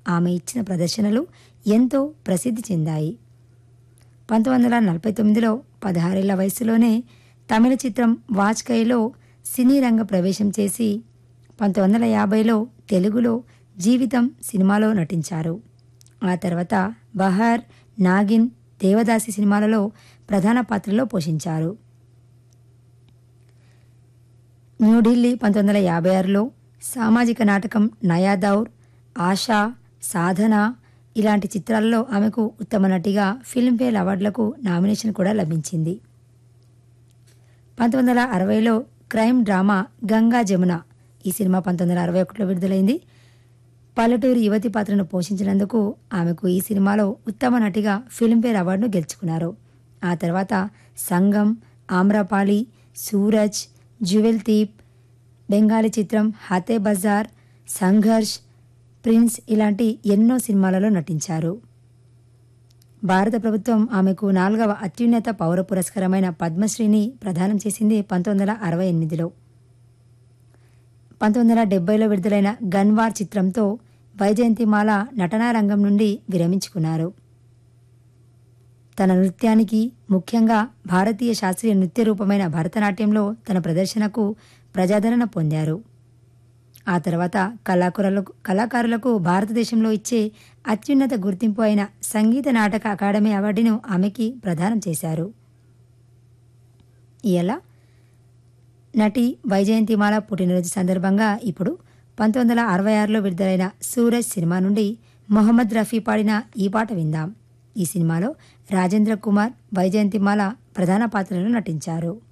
ఆమె ఇచ్చిన ప్రదర్శనలు ఎంతో ప్రసిద్ధి చెందాయి పంతొమ్మిది వందల నలభై తొమ్మిదిలో పదహారేళ్ల వయసులోనే తమిళ చిత్రం వాజ్కైలో సినీ రంగ ప్రవేశం చేసి పంతొమ్మిది వందల యాభైలో తెలుగులో జీవితం సినిమాలో నటించారు ఆ తర్వాత బహార్ నాగిన్ దేవదాసి సినిమాలలో ప్రధాన పాత్రలో పోషించారు న్యూఢిల్లీ పంతొమ్మిది వందల యాభై ఆరులో సామాజిక నాటకం నయాదౌర్ ఆశా సాధన ఇలాంటి చిత్రాలలో ఆమెకు ఉత్తమ నటిగా ఫిల్మ్ఫేర్ అవార్డులకు నామినేషన్ కూడా లభించింది పంతొమ్మిది వందల అరవైలో క్రైమ్ డ్రామా గంగా జమున ఈ సినిమా పంతొమ్మిది వందల అరవై ఒకటిలో విడుదలైంది పల్లెటూరు యువతి పాత్రను పోషించినందుకు ఆమెకు ఈ సినిమాలో ఉత్తమ నటిగా ఫిల్మ్ఫేర్ అవార్డును గెలుచుకున్నారు ఆ తర్వాత సంగం ఆమ్రపాలి సూరజ్ జ్యువెల్ తీప్ బెంగాలీ చిత్రం హాతే బజార్ సంఘర్ష్ ప్రిన్స్ ఇలాంటి ఎన్నో సినిమాలలో నటించారు భారత ప్రభుత్వం ఆమెకు నాలుగవ అత్యున్నత పౌర పురస్కారమైన పద్మశ్రీని ప్రదానం చేసింది పంతొమ్మిది వందల అరవై ఎనిమిదిలో పంతొమ్మిది వందల డెబ్బైలో విడుదలైన గన్వార్ చిత్రంతో వైజయంతిమాల నటనా రంగం నుండి విరమించుకున్నారు తన నృత్యానికి ముఖ్యంగా భారతీయ శాస్త్రీయ నృత్య రూపమైన భరతనాట్యంలో తన ప్రదర్శనకు ప్రజాదరణ పొందారు ఆ తర్వాత కళాకారులకు కళాకారులకు భారతదేశంలో ఇచ్చే అత్యున్నత గుర్తింపు అయిన సంగీత నాటక అకాడమీ అవార్డును ఆమెకి ప్రదానం చేశారు ఇలా నటి వైజయంతిమాల పుట్టినరోజు సందర్భంగా ఇప్పుడు పంతొమ్మిది వందల అరవై ఆరులో విడుదలైన సూరజ్ సినిమా నుండి మొహమ్మద్ రఫీ పాడిన ఈ పాట విందాం ఈ సినిమాలో రాజేంద్ర కుమార్ వైజయంతిమాల ప్రధాన పాత్రలో నటించారు